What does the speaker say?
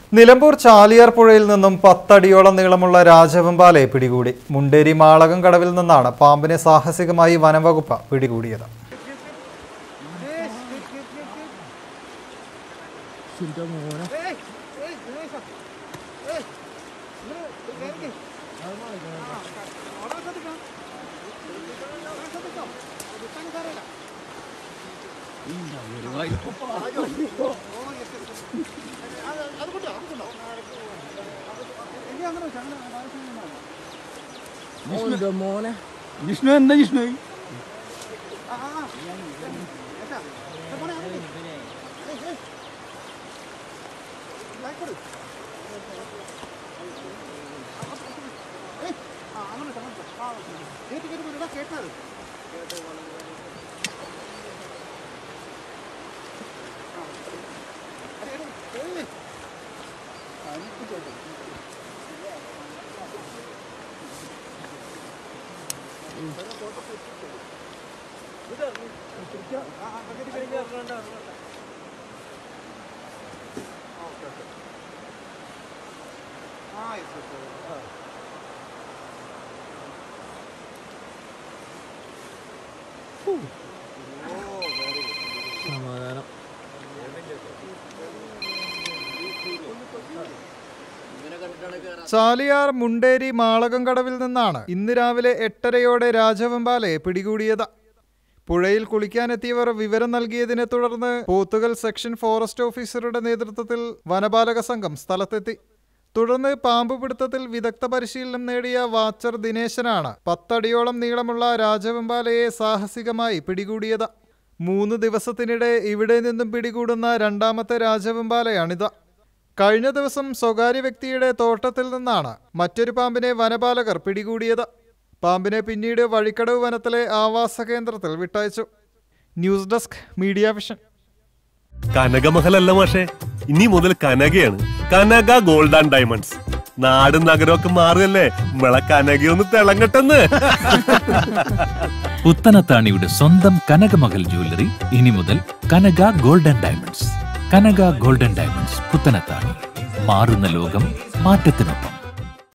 നിലമ്പൂർ ചാലിയാർ പുഴയിൽ നിന്നും പത്തടിയോളം നീളമുള്ള രാജവെമ്പാലയെ പിടികൂടി മുണ്ടേരി മാളകം കടവിൽ നിന്നാണ് പാമ്പിനെ സാഹസികമായി വനംവകുപ്പ് പിടികൂടിയത് മോനെ ജിഷ്ണു എന്താ ജിഷ്ണു സമാധാനം ചാലിയാർ മുണ്ടേരി മാളകം കടവിൽ നിന്നാണ് ഇന്ന് രാവിലെ എട്ടരയോടെ രാജവെമ്പാലയെ പിടികൂടിയത് പുഴയിൽ കുളിക്കാനെത്തിയവർ വിവരം നൽകിയതിനെ തുടർന്ന് പോത്തുകൽ സെക്ഷൻ ഫോറസ്റ്റ് ഓഫീസറുടെ നേതൃത്വത്തിൽ വനപാലക സംഘം സ്ഥലത്തെത്തി തുടർന്ന് പാമ്പ് പിടുത്തത്തിൽ വിദഗ്ധ പരിശീലനം നേടിയ വാച്ചർ ദിനേശനാണ് പത്തടിയോളം നീളമുള്ള രാജവെമ്പാലയെ സാഹസികമായി പിടികൂടിയത് മൂന്ന് ദിവസത്തിനിടെ ഇവിടെ നിന്നും പിടികൂടുന്ന രണ്ടാമത്തെ രാജവെമ്പാലയാണിത് കഴിഞ്ഞ ദിവസം സ്വകാര്യ വ്യക്തിയുടെ തോട്ടത്തിൽ നിന്നാണ് മറ്റൊരു പാമ്പിനെ വനപാലകർ പിടികൂടിയത് പാമ്പിനെ പിന്നീട് വഴിക്കടവ് വനത്തിലെ ആവാസ കേന്ദ്രത്തിൽ വിട്ടയച്ചു ന്യൂസ് ഡെസ്ക് മീഡിയ വിഷൻ കനകമഹലല്ല മാഷേ ഇനി മുതൽ കനകയാണ് കനക ഗോൾഡ് ആൻഡ് ഡയമണ്ട്സ് നാടും നഗരമൊക്കെ മാറുകല്ലേ നമ്മളെ കനകയൊന്ന് തിളങ്ങട്ടെന്ന് പുത്തനത്താണിയുടെ സ്വന്തം കനകമകൽ ജ്വല്ലറി ഇനി മുതൽ Kanaka golden diamonds Kanaka golden diamonds Puthanathani മാറുന്ന ലോകം മാറ്റത്തിനൊപ്പം